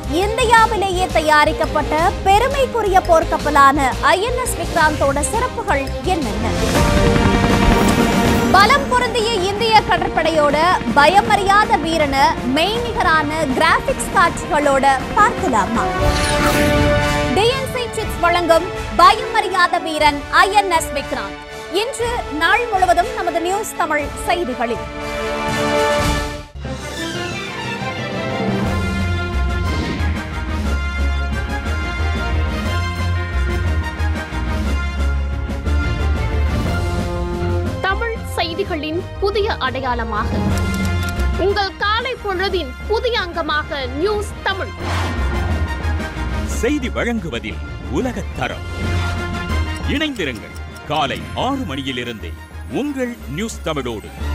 இந்தியாவிலேயே தயாரிக்கப்பட்ட பெருமைக்குரிய போர்க்கப்பலான ஐஎன்எஸ் விக்ராந்தோட சிறப்புகள் என்னென்ன பலம் பொருந்திய இந்திய கடற்படையோட பயமறியாத வீரனை மெய்நிகரான கிராபிக்ஸ் காட்சிகளோட பார்க்கலாமா டிஎன்சி சிப்ஸ் வழங்கும் பயமறியாத வீரன் ஐஎன்எஸ் விக்ராந்த் இன்று நாள் முழுவதும் நமது நியூஸ் தமிழ் செய்திகளில் தமிழ் செய்திகளின் புதிய அடையாளமாக உங்கள் காலை பொழுதின் புதிய அங்கமாக நியூஸ் தமிழ் செய்தி வழங்குவதில் உலகத் தரம் இணைந்திருங்கள் காலை ஆறு மணியிலிருந்தே உங்கள் நியூஸ் தமிழோடு